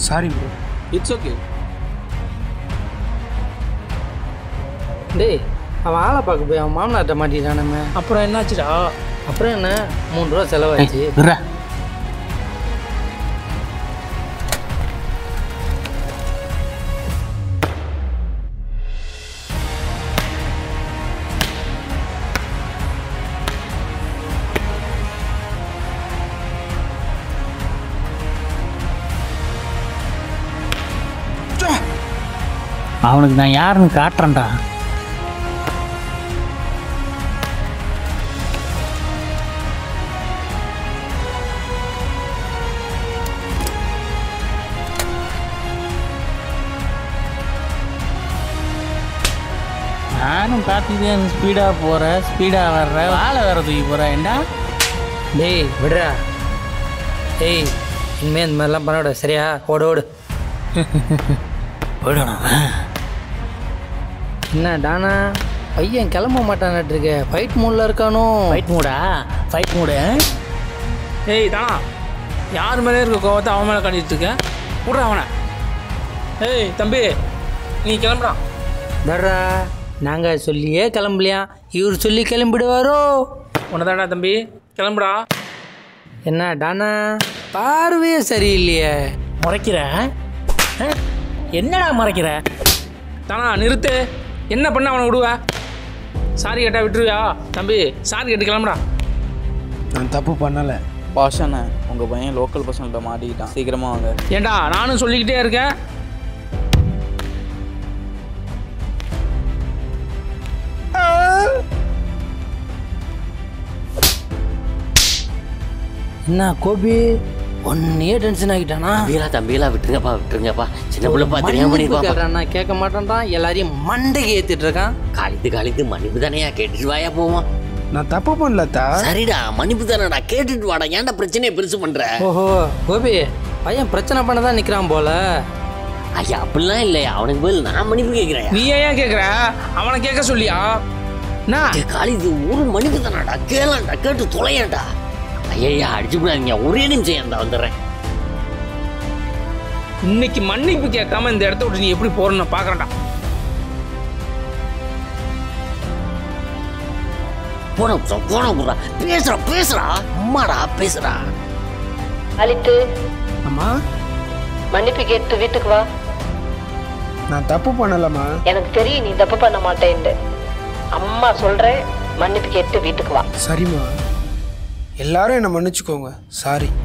Sorry bro it's okay டேய் அவன் ஆளை பார்க்க போய் அவன் மாமனார்ட்ட மாட்டிட்டானமே அப்புறம் என்னாச்சுடா அப்புறம் என்ன மூணு ரூபா செலவாச்சு விட்றா அவனுக்கு நான் யாருன்னு காட்டுறேன்டா நானும் பார்த்துக்கிட்டே ஸ்பீடாக போகிறேன் ஸ்பீடாக வர்றேன் வாழை வேற தூக்கி போகிறேன் ஏண்டா டேய் விடுறா டேய் இனிமேல் இந்த மாதிரிலாம் பண்ண விட சரியா ஓடு ஓடு போயிடணும் என்ன டானா பையன் கிளம்ப மாட்டான்ட்டு இருக்க ஃபைட் மூடில் இருக்கானோ ஃபைட் மூடா ஃபைட் மூடு ஏய் தானா யார் மேலே இருக்க கோவத்தை அவன் மேலே காட்டிட்டு இருக்க விட்றா அவனை ஏய் தம்பி நீ கிளம்புடா தர்றா நாங்கள் சொல்லியே கிளம்பலையா இவர் சொல்லி கிளம்பிடுவாரோ உன்னதாடா தம்பி கிளம்புடா என்ன டானா பார்வையே சரியில்லையே முறைக்கிற ஆ? என்னடா முறைக்கிற தானா நிறுத்து என்ன பண்ண அவனை விடுவ சாரி கேட்டா விட்டுருவியா தம்பி சாரி கேட்டு கிளம்புடா நான் தப்பு பண்ணலை பாஷண்ணே உங்கள் பையன் லோக்கல் பசங்கள்ட்ட மாட்டிக்கிட்டான் சீக்கிரமாக வாங்க ஏண்டா நானும் சொல்லிக்கிட்டே இருக்கேன் என்ன கோபி ஒன்னையே டென்ஷன் ஆகிட்டானா தம்பிகளா தம்பிகளா விட்டுருங்கப்பா விட்டுருங்கப்பா சின்ன பிள்ளைப்பா தெரியாம பண்ணிருப்பாப்பா கேட்கறானா கேட்க மாட்டான்டான் எல்லாரையும் மண்டைக்கு ஏத்திட்டு இருக்கான் காலித்து காலித்து மன்னிப்பு தானையா கேட்டுட்டு வாயா போவோம் நான் தப்பு பண்ணலத்தா சரிடா மன்னிப்பு தானடா கேட்டுட்டு வாடா ஏன்டா பிரச்சனையை பெருசு பண்ற ஓஹோ கோபி பையன் பிரச்சனை பண்ண தான் நிற்கிறான் போல ஐயா அப்படிலாம் இல்லையா அவனுக்கு பதில் நான் மன்னிப்பு கேட்கிறேன் நீ ஏன் கேட்குற அவனை கேட்க சொல்லியா என்ன காலிது ஒரு மன்னிப்பு தானடா கேளாண்டா கேட்டு தொலையாண்டா ஐயா அடிச்சு விடாதீங்க ஒரே நிமிஷம் ஏன்டா வந்துடுறேன் இன்னைக்கு மன்னிப்பு கேட்காம இந்த இடத்த விட்டு நீ எப்படி போறன்னு பாக்குறேன்டா போன போன போடுறா பேசுறா பேசுறா அம்மாடா பேசுறா அழித்து அம்மா மன்னிப்பு கேட்டு வீட்டுக்கு வா நான் தப்பு பண்ணலம்மா எனக்கு தெரியும் நீ தப்பு பண்ண மாட்டேன்ட்டு அம்மா சொல்றேன் மன்னிப்பு கேட்டு வீட்டுக்கு வா சரிம்மா எல்லாரும் என்னை மன்னிச்சுக்கோங்க சாரி